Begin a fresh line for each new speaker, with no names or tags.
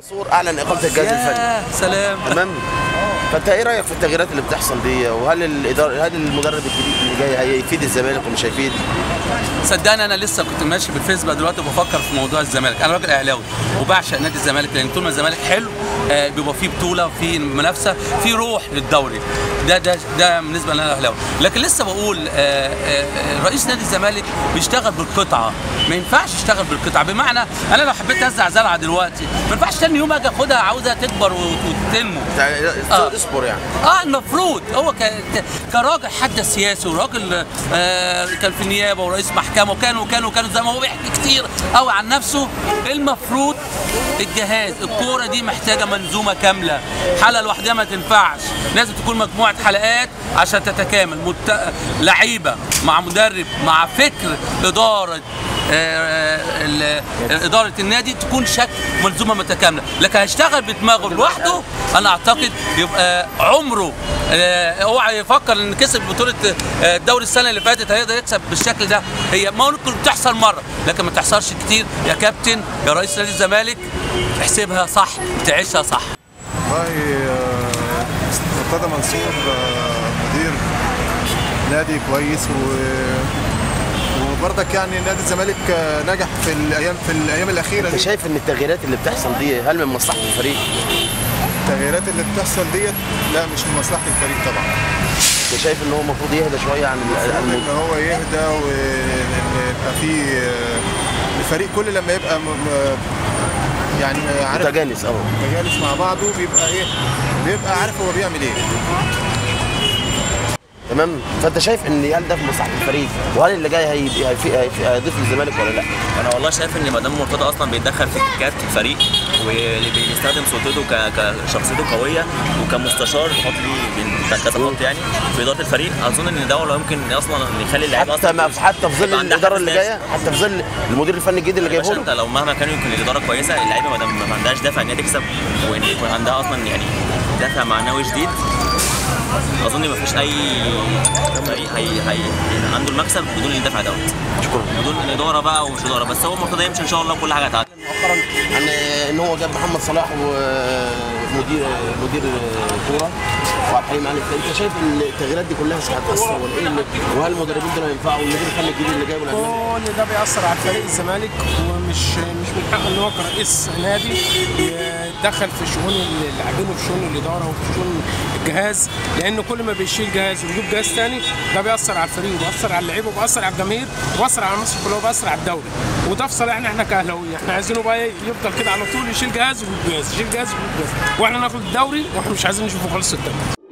منصور اعلن اقاله الجهاز الفني
يا سلام
تمام فانت ايه رايك في التغييرات اللي بتحصل دي وهل الاداره هل المدرب الجديد اللي جاي هيفيد الزمالك ومش هيفيد
صدقني انا لسه كنت ماشي بالفيسبوك دلوقتي بفكر في موضوع الزمالك انا راجل اهلاوي وبعشق نادي الزمالك لان طول ما الزمالك حلو آه، بيبقى فيه بطوله فيه منافسه فيه روح للدوري ده ده ده بالنسبه لنا اهلاوي لكن لسه بقول آه، آه، آه، رئيس نادي الزمالك بيشتغل بالقطعه ما ينفعش يشتغل بالقطعه بمعنى انا لو حبيت ازرع زرعه دلوقتي ما ينفعش تاني يوم اجي اخدها عاوزها تكبر وت- وتنمو
آه. اصبر يعني
اه المفروض هو ك... ك- كراجل حد سياسي وراجل آه كان في النيابه ورئيس محكمه وكان وكان وكان زي ما هو بيحكي كتير قوي عن نفسه المفروض الجهاز الكوره دي محتاجه منظومه كامله حلقه لوحدها ما تنفعش لازم تكون مجموعه حلقات عشان تتكامل مت... لعيبه مع مدرب مع فكر اداره آه، ال- اداره النادي تكون شكل منظومه متكامله لكن هيشتغل بدماغه لوحده انا اعتقد يبقى عمره آه، اوعى يفكر ان كسب بطوله آه، الدوري السنه اللي فاتت هيقدر يكسب بالشكل ده هي ممكن تحصل مره لكن ما تحصلش كتير يا كابتن يا رئيس نادي الزمالك احسبها صح تعيشها صح
والله آه، مرتضى منصور آه، مدير نادي كويس و وبرضك يعني نادي الزمالك آه، نجح في الايام في الايام الاخيره
انت
دي
شايف ان التغييرات اللي بتحصل دي هل من مصلحه الفريق؟
التغييرات اللي بتحصل ديت لا مش من مصلحه الفريق طبعا
انت شايف ان هو المفروض يهدى شويه عن ال-
المفروض
الم-
ان هو يهدى وان يبقى في آه، الفريق كل لما يبقى م- م- يعني عارف
متجانس اه
مجالس مع بعضه بيبقى ايه بيبقى عارف هو بيعمل ايه
تمام فانت شايف ان هل ده في مصلحه الفريق وهل اللي جاي هي- هيفي- هيفي- هيضيف للزمالك ولا لا؟
انا والله شايف ان مدام مرتضى اصلا بيتدخل في حكايات الفريق وبيستخدم سلطته ك- كشخصيته قويه وكمستشار خط ليه بين- كذا خط يعني في اداره الفريق اظن ان ده لو يمكن اصلا يخلي اللعيبه
حتى
اصلا
ما حتى في ظل
يبقى عندها
الاداره اللي
حافز
جايه حتى في ظل المدير الفني الجديد اللي
يا باشا
جايبه
انت
له
لو مهما كان يمكن الاداره كويسه اللعيبه ما دام ما عندهاش دافع ان هي تكسب وان يكون عندها اصلا يعني دافع معنوي جديد اظن ما فيش اي فريق هي هي عنده المكسب بدون الدافع دوت
شكرا
بدون الاداره بقى ومش اداره بس هو مرتضى يمشي ان شاء الله كل حاجه هتعدي
مؤخرا عن ان هو جاب محمد صلاح ومدير مدير كوره وعبد الحليم علي انت شايف ان التغييرات دي كلها هتاثر ولا ايه اللي- وهل المدربين دول هينفعوا والمدير الفني الجديد اللي جايبه الاجنبي
كل ده بيأثر على فريق الزمالك ومش مش من حقه ان هو كرئيس نادي يتدخل في شؤون اللاعبين وفي شؤون الاداره وفي شؤون الجهاز لان كل ما بيشيل جهاز ويجيب جهاز تاني ده بيأثر على الفريق وبيأثر على اللعيبه وبيأثر على الجماهير وبيأثر على مصر كلها وبيأثر على الدوري وده في صالحنا احنا كاهلاويه احنا عايزينه بقى إيه؟ يفضل كده على طول يشيل جهاز ويجيب جهاز يشيل جهاز ويجيب جهاز واحنا ناخد الدوري واحنا مش عايزين نشوفه خالص الدوري